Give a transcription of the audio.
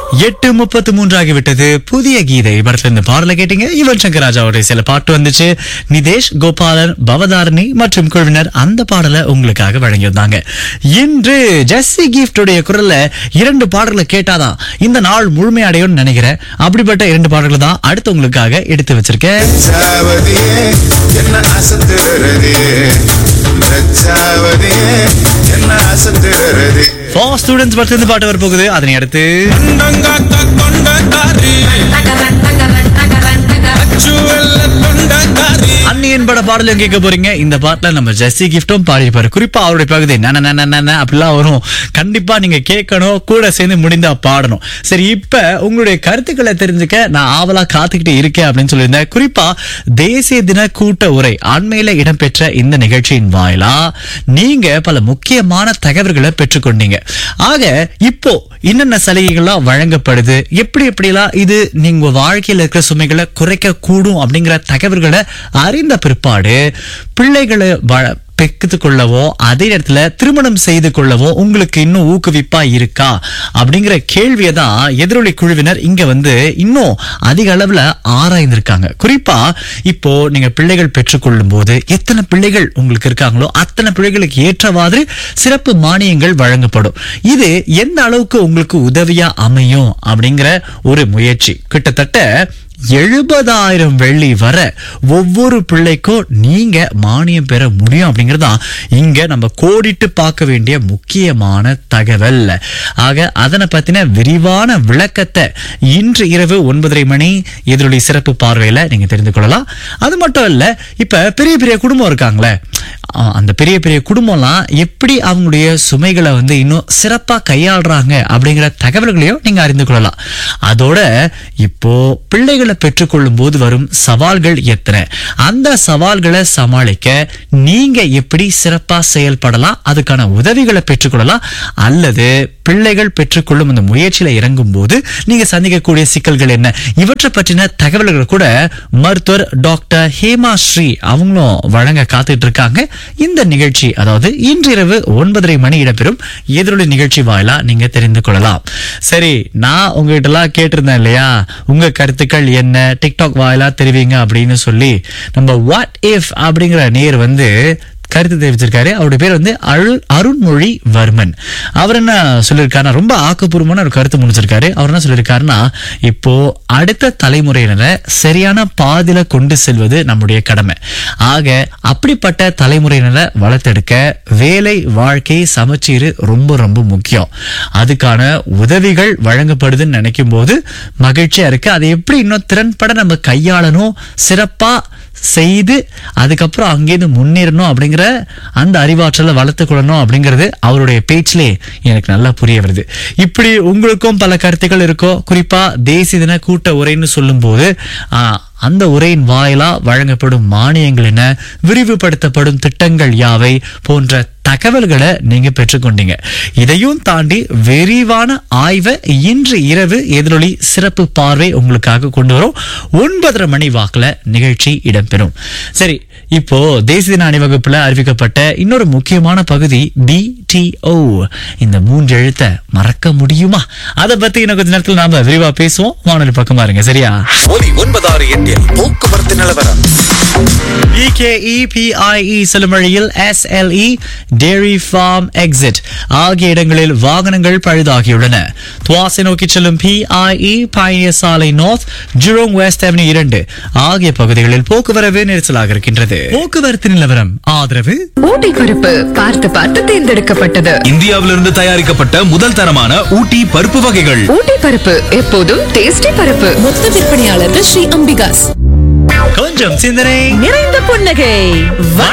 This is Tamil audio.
எட்டு முப்பத்து மூன்று ஆகிவிட்டது புதிய கீதை படத்துல இருந்து பாடல கேட்டீங்க யுவன் சங்கர் ராஜாவுடைய சில பாட்டு வந்துச்சு நிதேஷ் கோபாலன் பவதாரணி மற்றும் குழுவினர் அந்த பாடலை உங்களுக்காக வழங்கியிருந்தாங்க இன்று ஜெஸ்ஸி கிஃப்டுடைய குரல்ல இரண்டு பாடல்களை கேட்டாதான் இந்த நாள் முழுமையடையும்னு நினைக்கிறேன் அப்படிப்பட்ட இரண்டு பாடல்கள் தான் அடுத்து உங்களுக்காக எடுத்து வச்சிருக்கேன் சாவதியே என்ன அசத்துறது சாவதியே என்ன அசத்துறது ஃபார் ஸ்டூடெண்ட்ஸ் படத்துல இருந்து பாட்டு வரப்போகுது அதனை அடுத்து கொண்டங்காத்த கொண்டக்காரி அச்சுவல்ல கொண்டக்காரி அன்னியன் பட பாடலும் கேட்க போறீங்க இந்த பாட்டுல நம்ம ஜெஸ்ஸி கிஃப்டும் பாடிப்பாரு குறிப்பா அவருடைய பகுதி நன நன நன அப்படிலாம் வரும் கண்டிப்பா நீங்க கேட்கணும் கூட சேர்ந்து முடிந்தா பாடணும் சரி இப்ப உங்களுடைய கருத்துக்களை தெரிஞ்சுக்க நான் ஆவலா காத்துக்கிட்டு இருக்கேன் அப்படின்னு சொல்லியிருந்தேன் குறிப்பா தேசிய தின கூட்ட உரை அண்மையில இடம்பெற்ற இந்த நிகழ்ச்சியின் வாயிலா நீங்க பல முக்கியமான தகவல்களை பெற்றுக்கொண்டீங்க ஆக இப்போ என்னென்ன சலுகைகள்லாம் வழங்கப்படுது எப்படி எப்படிலாம் இது நீங்க வாழ்க்கையில இருக்கிற சுமைகளை குறைக்க கூடும் அப்படிங்கிற தகவல்களை அறிந்த பிற்பாடு பிள்ளைகளை வ- பெற்றுக் கொள்ளவோ அதே நேரத்துல திருமணம் செய்து கொள்ளவோ உங்களுக்கு இன்னும் ஊக்குவிப்பா இருக்கா அப்படிங்கிற கேள்வியை தான் எதிரொலி குழுவினர் இங்க வந்து இன்னும் அதிக அளவுல ஆராய்ந்திருக்காங்க குறிப்பா இப்போ நீங்க பிள்ளைகள் பெற்றுக்கொள்ளும் போது எத்தனை பிள்ளைகள் உங்களுக்கு இருக்காங்களோ அத்தனை பிள்ளைகளுக்கு ஏற்றவாறு சிறப்பு மானியங்கள் வழங்கப்படும் இது எந்த அளவுக்கு உங்களுக்கு உதவியா அமையும் அப்படிங்கிற ஒரு முயற்சி கிட்டத்தட்ட எழுபதாயிரம் வெள்ளி வர ஒவ்வொரு பிள்ளைக்கும் நீங்க மானியம் பெற முடியும் அப்படிங்கறதா இங்க நம்ம கோடிட்டு பார்க்க வேண்டிய முக்கியமான தகவல் ஆக அதனை பத்தின விரிவான விளக்கத்தை இன்று இரவு ஒன்பதரை மணி எதிரொலி சிறப்பு பார்வையில நீங்க தெரிந்து கொள்ளலாம் அது மட்டும் இல்ல இப்ப பெரிய பெரிய குடும்பம் இருக்காங்களே ஆ, அந்த பெரிய பெரிய குடும்பம்லாம் எப்படி அவங்களுடைய சுமைகளை வந்து இன்னும் சிறப்பா கையாளுறாங்க அப்படிங்கிற தகவல்களையும் நீங்க அறிந்து கொள்ளலாம் அதோட இப்போ பிள்ளைகளை பெற்றுக்கொள்ளும் போது வரும் சவால்கள் எத்தனை அந்த சவால்களை சமாளிக்க நீங்க எப்படி சிறப்பா செயல்படலாம் அதுக்கான உதவிகளை பெற்றுக்கொள்ளலாம் அல்லது பிள்ளைகள் பெற்றுக்கொள்ளும் அந்த முயற்சியில இறங்கும் போது நீங்க சந்திக்கக்கூடிய சிக்கல்கள் என்ன இவற்றை பற்றின தகவல்கள் கூட மருத்துவர் டாக்டர் ஹேமா ஸ்ரீ அவங்களும் வழங்க காத்துட்டு இருக்காங்க இந்த நிகழ்ச்சி அதாவது இன்றிரவு ஒன்பதரை மணி இடம்பெறும் எதிரொலி நிகழ்ச்சி வாயிலா நீங்க தெரிந்து கொள்ளலாம் சரி நான் உங்ககிட்ட எல்லாம் கேட்டிருந்தேன் இல்லையா உங்க கருத்துக்கள் என்ன டிக்டாக் வாயிலா தெரிவிங்க அப்படின்னு சொல்லி நம்ம வாட் இஃப் அப்படிங்கிற நேர் வந்து கருத்து தெரிவிச்சிருக்காரு அவருடைய பேர் வந்து அருள் அருண்மொழி வர்மன் அவர் என்ன சொல்லியிருக்காருன்னா ரொம்ப ஆக்கப்பூர்வமான ஒரு கருத்து முடிச்சிருக்காரு அவர் என்ன சொல்லியிருக்காருன்னா இப்போ அடுத்த தலைமுறையினரை சரியான பாதியில கொண்டு செல்வது நம்முடைய கடமை ஆக அப்படிப்பட்ட தலைமுறையினரை வளர்த்தெடுக்க வேலை வாழ்க்கை சமச்சீர் ரொம்ப ரொம்ப முக்கியம் அதுக்கான உதவிகள் வழங்கப்படுதுன்னு நினைக்கும் போது மகிழ்ச்சியா இருக்கு அதை எப்படி இன்னும் திறன்பட நம்ம கையாளணும் சிறப்பா செய்து அதுக்கப்புறம் அங்கேருந்து முன்னேறணும் அப்படிங்கிற அந்த அறிவாற்றலை வளர்த்துக் கொள்ளணும் அப்படிங்கிறது அவருடைய பேச்சிலே எனக்கு நல்லா புரிய வருது இப்படி உங்களுக்கும் பல கருத்துக்கள் இருக்கோ குறிப்பா தேசிய தின கூட்ட உரைன்னு சொல்லும்போது ஆஹ், அந்த உரையின் வாயிலா வழங்கப்படும் மானியங்கள் என்ன விரிவுபடுத்தப்படும் திட்டங்கள் யாவை போன்ற தகவல்களை நீங்க பெற்றுக்கொண்டீங்க இதையும் தாண்டி விரிவான ஆய்வை இன்று இரவு எதிரொலி சிறப்பு பார்வை உங்களுக்காக கொண்டு வரும் ஒன்பதரை மணி வாக்குல நிகழ்ச்சி இடம்பெறும் சரி இப்போ தேசிய தின அணிவகுப்புல அறிவிக்கப்பட்ட இன்னொரு முக்கியமான பகுதி பிடிஓ இந்த மூன்று எழுத்தை மறக்க முடியுமா அதை பத்தி இன்னும் கொஞ்ச நேரத்துல நாம விரிவா பேசுவோம் வானொலி பக்கமா இருங்க சரியா ஒலி ஒன்பதாறு எட்டில் போக்குவரத்து நிலவரம் பிகேஇ பிஐஇ செல்லும் வழியில் எஸ்எல்இ டேரி ஃபார்ம் எக்ஸிட் ஆகிய இடங்களில் வாகனங்கள் பழுதாகியுள்ளன துவாசை நோக்கி செல்லும் பிஐஇ பயணிய சாலை நார்த் ஜுரோங் வெஸ்ட் அவென்யூ இரண்டு ஆகிய பகுதிகளில் போக்குவரவு நெரிசலாக இருக்கின்றது போக்குவரத்து நிலவரம் ஆதரவு ஊட்டி பருப்பு பார்த்து பார்த்து தேர்ந்தெடுக்கப்பட்டது இந்தியாவிலிருந்து தயாரிக்கப்பட்ட முதல் தரமான ஊட்டி பருப்பு வகைகள் ஊட்டி பருப்பு எப்போதும் டேஸ்டி பருப்பு மொத்த விற்பனையாளர்கள் ஸ்ரீ அம்பிகாஸ் கொஞ்சம் சிந்தனை நிறைந்த புன்னகை